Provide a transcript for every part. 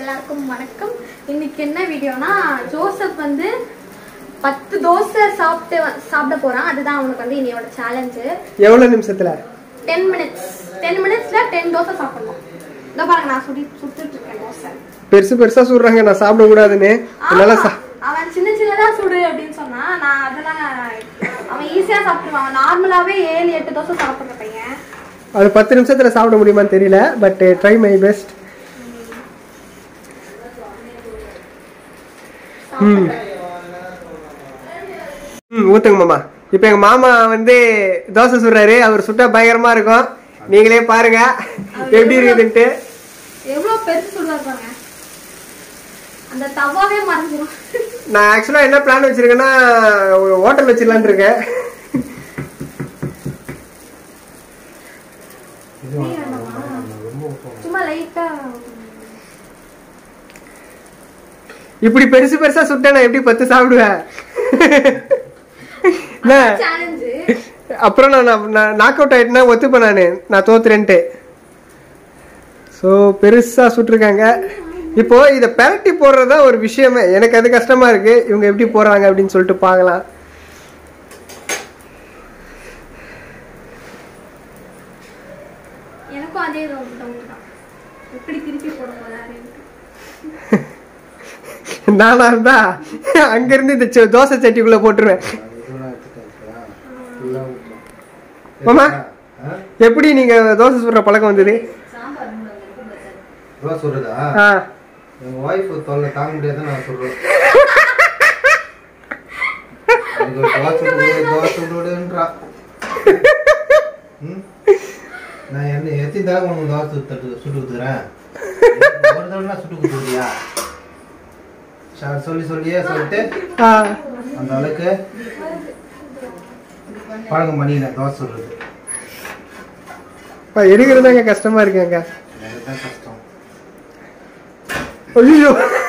எல்லாருக்கும் வணக்கம் இன்னைக்கு என்ன வீடியோனா ஜோசப் வந்து பத்து தோசை சாப்பிட்டு வ- சாப்பிட போறான் அதுதான் அவனுக்கு வந்து இன்னையோட சேலஞ்சு எவ்வளவு நிமிஷத்துல டென் மினிட்ஸ் டென் மினிட்ஸ்ல டென் தோசை சாப்பிடணும் இதோ பாருங்க நான் சுடி சுட்டுட்டு இருக்கேன் தோசை பெருசு பெருசா சொல்றாங்க நான் சாப்பிட கூடாதுன்னு என்னால ஆமா, சா- அவன் சின்ன சின்னதா சுடு அப்படின்னு சொன்னான் நான் அதெல்லாம் அவன் ஈஸியா சாப்பிடுவான் அவன் நார்மலாவே ஏழு எட்டு தோசை சாப்பிடுற பையன் அது பத்து நிமிஷத்துல சாப்பிட முடியுமான்னு தெரியல பட் ட்ரை மை பெஸ்ட் ம் ம் ஊத்துங்க மாமா இப்போ எங்க மாமா வந்து தோசை சுடுறாரு அவர் சுட்டா பயங்கரமா இருக்கும் நீங்களே பாருங்க எப்படி இருக்குதுன்ட்டு எவ்வளவு பெருசு சுடுவாரு பாருங்க அந்த தவாவே மறைஞ்சிரும் நான் ஆக்சுவலா என்ன பிளான் வச்சிருக்கேன்னா ஒரு ஹோட்டல் வச்சிடலான்னு இருக்கேன் சும்மா லைட்டா இப்படி பெருசு பெருசா சுட்டா நான் எப்படி பத்து சாப்பிடுவேன் என்ன சேலஞ்சு அப்புறம் நான் நாக் அவுட் ஆயிட்டேன்னா ஒத்துப்பேன் நான் நான் தோத்துறேன்ட்டு ஸோ பெருசா சுட்டிருக்காங்க இப்போ இதை பெரட்டி போடுறதா ஒரு விஷயமே எனக்கு அது கஷ்டமா இருக்கு இவங்க எப்படி போடுறாங்க அப்படின்னு சொல்லிட்டு பார்க்கலாம் எனக்கும் அதே டவுட் தான் எப்படி திருப்பி போட போறாருன்ட்டு நானா இருந்தா அங்க இருந்து இந்த செ- தோசை சட்டிக்குள்ள போட்டுருவேன் மாமா எப்படி நீங்க தோசை சுடுற பழக்கம் வந்தது இவ்வளோ சொல்றதா ஆ எங்க ஒய்ஃப் தொல்லை தாங்க முடியாது நான் சொல்றேன் எனக்கு ஒரு தோசை சுடு தோசை சுடுன்றா ம்? நான் என்ன எத்தனை தடவை உனக்கு தோசை தட்டு சுட்டு கொடுத்துறேன் ஒரு தடவை சுட்டு கொடுத்துருக்கியா சா- சொல்லி சொல்லியே சொல்லிட்டு ஆ அந்த அளவுக்கு பழக்கம் பண்ணிக்கிறேன் தோசை சுடுறது அப்பா, எடுக்கிறதாங்க கஷ்டமா இருக்குங்க எனக்கு தான் கஷ்டம் ஐயோ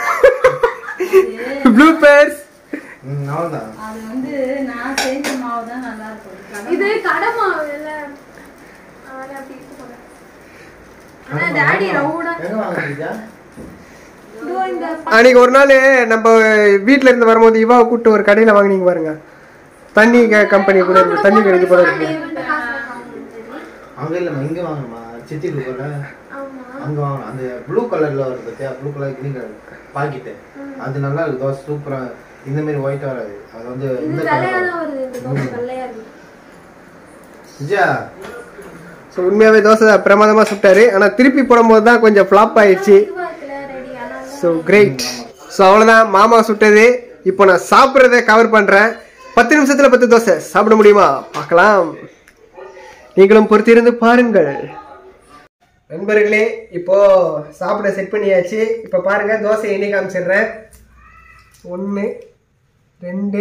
ப்ளூ பேர்ஸ் ம் அவ்வளோதான் அது வந்து நான் செஞ்ச மாவு தான் நல்லா இருக்கும் இது கடை மாவு இல்ல அதை அப்படி எடுத்து போடுறேன். ஆனா டாடி ரவுடா எங்க வாங்குறீங்க இதோ இந்த அன்னைக்கு ஒரு நாள் நம்ம வீட்ல இருந்து வரும்போது இவாவை கூப்பிட்டு ஒரு கடையில வாங்குனீங்க பாருங்க தண்ணி க- கம்பெனி கூட இருக்கு தண்ணி கடைக்கு போல இருக்கு அங்க இல்லம்மா இங்க வாங்கணுமா சித்தி கூட ஆமா அங்க வாங்கணும் அந்த ப்ளூ கலர்ல வருது பார்த்தியா blue colour green colour packet அது நல்லா இருக்கு தோசை சூப்பரா இந்த மாதிரி ஒயிட்டா வராது அது வந்து இது இந்த வெள்ளையா கலர் தான் வருது இந்த தோசை வெள்ளையா இருக்கு விஜயா ஸோ உண்மையாவே தோசை பிரமாதமா சுட்டாரு ஆனா திருப்பி போடும்போது தான் கொஞ்சம் ஃப்ளாப் ஆயிடுச்சு இதுவா இருக்குல்ல ரெடி ஆனா ஸோ கிரேட் ஸோ அவ்வளோதான் மாமா சுட்டது இப்போ நான் சாப்பிட்றத கவர் பண்ணுறேன் பத்து நிமிஷத்தில் பத்து தோசை சாப்பிட முடியுமா பார்க்கலாம் நீங்களும் பொறுத்திருந்து பாருங்கள் நண்பர்களே இப்போ சாப்பிட செட் பண்ணியாச்சு இப்போ பாருங்க தோசை எண்ணி காமிச்சிடுறேன் ஒன்று ரெண்டு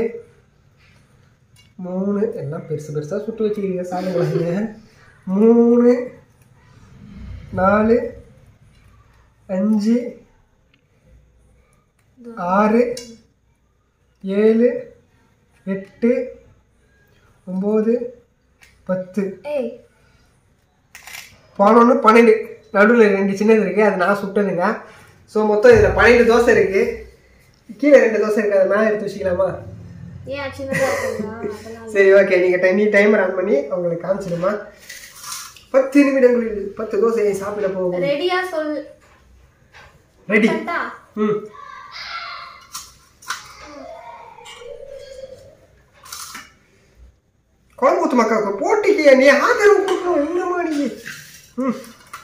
மூணு எல்லாம் பெருசு பெருசாக சுட்டு வச்சுக்கிறீங்க சாப்பிடுவாங்க மூணு நாலு அஞ்சு ஆறு ஏழு எட்டு ஒம்பது பத்து ஏய் பதினொன்று பன்னெண்டு நடுவில் ரெண்டு சின்னது இருக்குது அது நான் சுட்டதுங்க ஸோ மொத்தம் இதில் பன்னெண்டு தோசை இருக்குது கீழே ரெண்டு தோசை இருக்குது அதை மேலே எடுத்து வச்சுக்கலாமா ஏன் சின்னதா இருக்குங்களா அதெல்லாம் சரி ஓகே நீங்கள் நீ டைமர் ஆன் பண்ணி அவங்களுக்கு காமிச்சிடுமா பத்து நிமிடங்களில் பத்து தோசையை சாப்பிட போகும் ரெடியா சொல் ரெடி கரெக்டா ம் கோயம்புத்தூர் மக்களுக்கு போட்டிக்கு நீ ஆதரவு கொடுக்கணும் என்னமா நீ ம்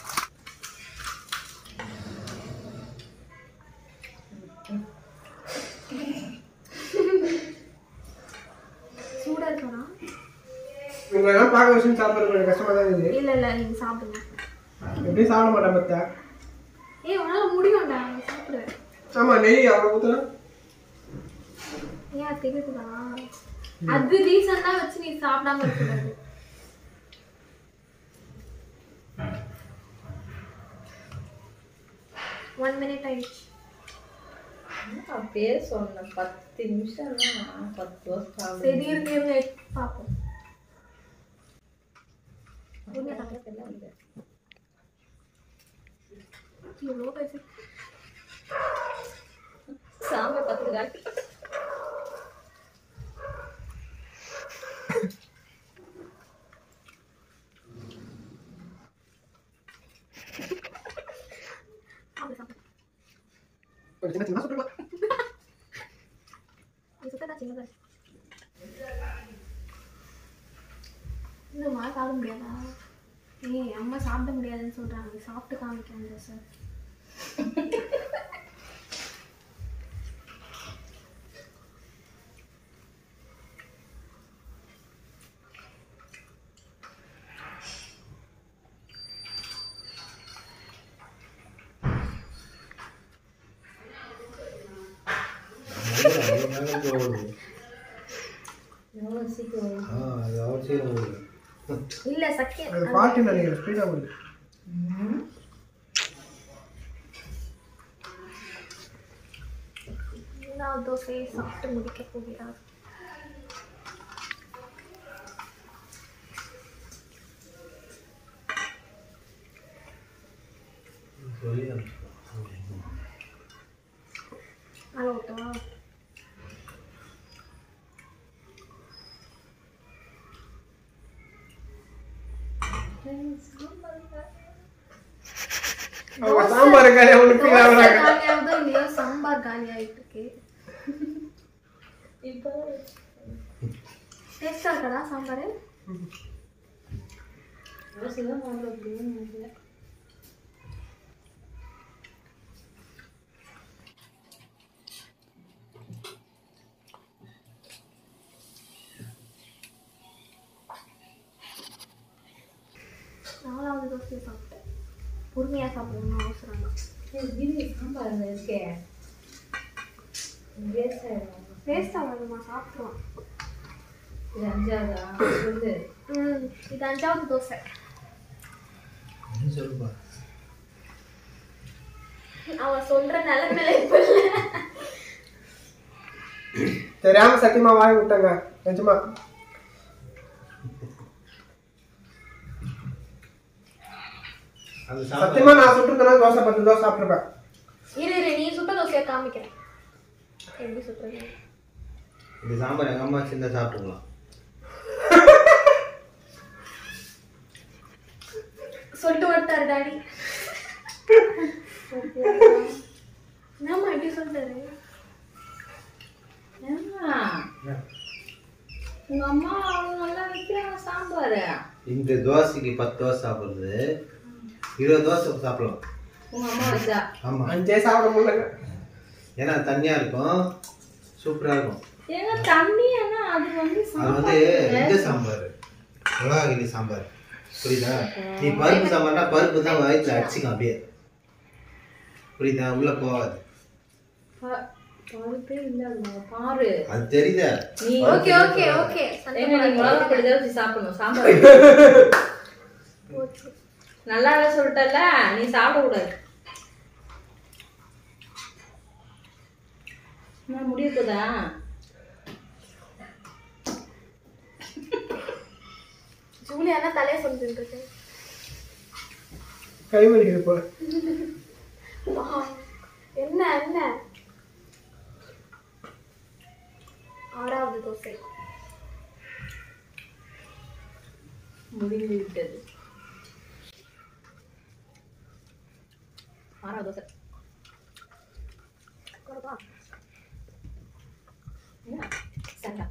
சூடா இருக்கா உங்களெல்லாம் பார்க்க வச்சு சாப்பிட்றது கொஞ்சம் கஷ்டமா தான் இருக்குது இல்ல இல்ல நீங்க சாப்பிடுங்க எப்படி சாப்பிட மாட்டேன் பத்தா ஏய் உன்னால முடியும்டா நீ சாப்பிடு ஆமா நெய் அவ்வளோ ஊற்றலாம் ஏன் தெரியுதுடா அது ரீசன் வச்சு நீ சாப்பிடாம இருக்கக்கூடாது ஒன் மினிட் ஆயிடுச்சு அப்படியே சொன்னேன் பத்து நிமிஷம் தான் பத்து தோசை சாப்பிடுவேன். சரி இருங்க இருங்க பார்ப்போம் இவ்வளோ பேசி சாப்பிடு, சாப்பிடு. கொஞ்சம் சின்ன சின்ன சுட்டுக்கலாம் நீ சுட்டதா சின்னதா இருக்கு. இன்னுமா சாப்பிட முடியாதா ஏய் அம்மா சாப்பிட முடியாதுன்னு சொல்றாங்க நீ சாப்பிட்டு காமிக்கிறேன் சார் எவ்வளோ சீக்கிரம் ஆ அது அவ்வளோ சீக்கிரம் ஓடுது இல்ல சக்கே அது பாட்டு நினைக்கிறேன் ஸ்பீடாக வருது நான் தோசையை சாப்பிட்டு முடிக்க போகிறார் சொல்லி அனுப்பிச்சுக்கோ. நல்லா ஊட்டவா அவங்க சாம்பார் காலி அவனுக்கு feel தோசை ஆகுறாங்க காலியாகுதோ இல்லையோ சாம்பார் காலி ஆயிட்டு இருக்கு இப்போ டேஸ்டா இருக்கடா சாம்பார் தோசை தான் வாங்க அப்படின்னு நினைக்கிறேன் நாலாவது தோசையை சாப்பிட்டேன் பொறுமையா சாப்பிடணும்னு அவசரம் இல்லை ஏய், கிரி சாம்பார் அங்கே இருக்கே வேஸ்ட் ஆயிடும் டேஸ்டா வருமா சாப்பிடுவான் இது அஞ்சாவதா சொல்லு ம் இது அஞ்சாவது தோசை நீ சொல்லுப்பா அவன் சொல்ற நிலைமையில இப்ப இல்லை தெரியாம சத்தியமா வாங்கி விட்டாங்க நிஜமா அது சத்தியமா சாப்பிட்டா நான் சுட்டுருந்தேன்னா தோசை பத்து தோசை சாப்பிட்டுருப்பேன் இரு இரு நீ சுட்ட தோசையை காமிக்கிறேன் எப்படி சுட்டுறது இந்த சாம்பார் எங்கள் அம்மா சின்ன சாப்பிட்டுக்கலாம் சொல்லிட்டு விட்டாரு டாடி என்னம்மா எப்படி சொல்லிட்டாரு ஏம்மா உங்க அம்மா அவ்வளோ நல்லா வைக்கிறாங்க சாம்பார் இந்த தோசைக்கு பத்து தோசை சாப்பிட்றது இருபது தோசை சாப்பிடலாம் உங்க அம்மா வச்சா ஆமாம் அஞ்சே சாப்பிட முடியலங்க ஏன்னா தண்ணியாக இருக்கும் சூப்பராக இருக்கும் ஏங்க தண்ணி ஆனா அது வந்து அது வந்து இந்த சாம்பார் மிளகாகிரி சாம்பார் புரியுதா நீ பருப்பு சாம்பார்னா பருப்பு தான் வயிற்றுல அடிச்சுக்கும் அப்படியே புரியுதா உள்ள போகாது பா- பருப்பே இல்லாத பாரு அது தெரியுதா நீ ஓகே ஓகே ஓகே ஏங்க நீ மிளகா பொடி தான் வச்சு சாப்பிடணும் சாம்பார் நல்லா இல்ல சொல்லிட்டல நீ சாப்பிடக்கூடாது நான் முடிய போதா ஜூலியானா தலையை சொல்லிட்டு இருக்கு கை வலிக்குது போல வா. என்ன என்ன ஆறாவது தோசை முடிந்து விட்டது ஆறாவது தோசை குறைவா? என்ன? சரிடா.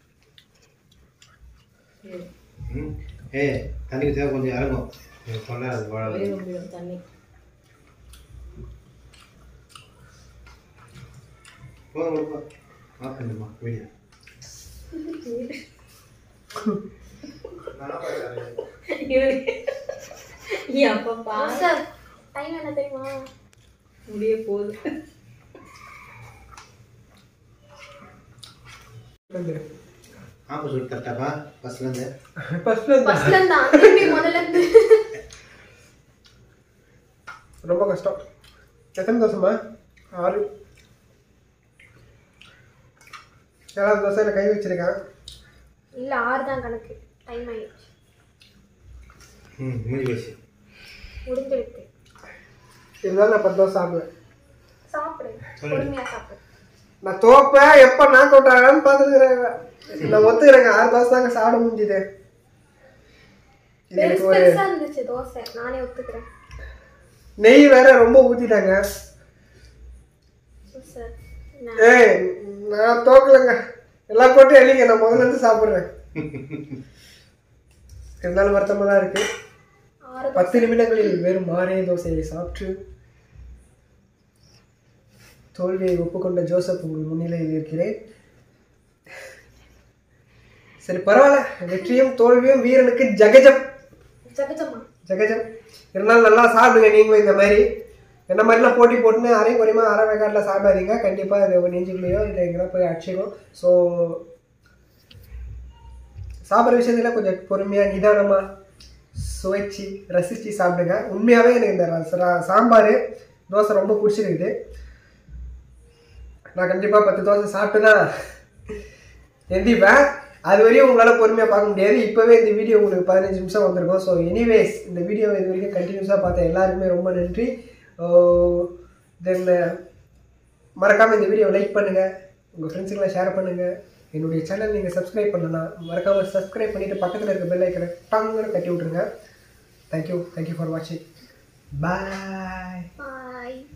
சரி. ம் ஏ தண்ணி ஊற்றியா கொஞ்சம் இறங்கும் எனக்கு சொன்னா அது வாழ வேகும் விடும் தண்ணி போதும் போதும் ஆஃப் பண்ணுமா வீடியோ எப்பப்பா தோசை டைம் என்ன தெரியுமா முடிய போகுது ஆப்பு சுட்டு தட்டாப்பா ஃபர்ஸ்ட்லேருந்து ஃபர்ஸ்ட்ல இருந்து ஃபர்ஸ்ட்ல இருந்தா திரும்பி முதல்ல இருந்து ரொம்ப கஷ்டம் எத்தனை தோசைமா ஆறு ஏழாவது தோசையில கை வச்சிருக்கேன் இல்ல ஆறு தான் கணக்கு டைம் ஆயிடுச்சு ம் முடிஞ்சு போச்சு முடிஞ்சு விட்டு இருந்தாலும் நான் பத்து தோசை சாப்பிடுவேன் சாப்பிடு சொல்லு. பொறுமையா சாப்பிடு நான் தோப்பேன் எப்போ நான் அவுட் ஆகலான்னு பார்த்துருக்குறேன் நான் ஒத்துக்கிறேங்க ஆறு தோசை தாங்க சாப்பிட முடிஞ்சுது இது பெருசு எனக்கு ஒரு பெருசா இருந்துச்சு தோசை நானே ஒத்துக்கிறேன் நெய் வேற ரொம்ப ஊத்திட்டாங்க சார் ஏய் நான் தோக்கலைங்க எல்லாம் போட்டு எழுங்க நான் முதல்ல இருந்து சாப்பிட்றேன் இருந்தாலும் வருத்தமாக தான் இருக்கு ஆறு பத்து நிமிடங்களில் வெறும் ஆறே தோசையை சாப்பிட்டு தோல்வியை ஒப்புக்கொண்ட ஜோசப் உங்கள் முன்னிலையில் இருக்கிறேன் சரி பரவாயில்ல வெற்றியும் தோல்வியும் வீரனுக்கு ஜகஜம் ஜகஜம்மா ஜகஜம் இருந்தாலும் நல்லா சாப்பிடுங்க நீங்களும் இந்த மாதிரி என்ன மாதிரிலாம் போட்டி போட்டுன்னு அரையும் குறையுமா அரை வேக்காட்டில் சாப்பிடாதீங்க கண்டிப்பாக இது நெஞ்சுக்குள்ளேயோ இல்லை எங்கன்னா போய் அடிச்சிடும் ஸோ சாப்பிட்ற விஷயத்துல கொஞ்சம் பொறுமையாக நிதானமாக சுவைச்சு ரசித்து சாப்பிடுங்க உண்மையாகவே எனக்கு இந்த ரச- ரா- சாம்பார் தோசை ரொம்ப பிடிச்சிருக்குது நான் கண்டிப்பாக பத்து தோசை சாப்பிட்டு தான் எந்திப்பேன் அது வரையும் உங்களால் பொறுமையாக பார்க்க முடியாது இப்போவே இந்த வீடியோ உங்களுக்கு பதினஞ்சு நிமிஷம் வந்திருக்கும் ஸோ எனிவேஸ் இந்த வீடியோ இது வரைக்கும் கண்டினியூஸாக பார்த்த எல்லாருக்குமே ரொம்ப நன்றி தென் மறக்காமல் இந்த வீடியோ லைக் பண்ணுங்கள் உங்கள் ஃப்ரெண்ட்ஸுக்கெல்லாம் ஷேர் பண்ணுங்கள் என்னுடைய சேனல் நீங்கள் சப்ஸ்கிரைப் பண்ணலன்னா மறக்காமல் சப்ஸ்கிரைப் பண்ணிவிட்டு பக்கத்தில் இருக்க பெல் ஐக்கனை டங்குன்னு தட்டி விட்ருங்க தேங்க்யூ தேங்க்யூ ஃபார் வாட்சிங் பாய் பாய்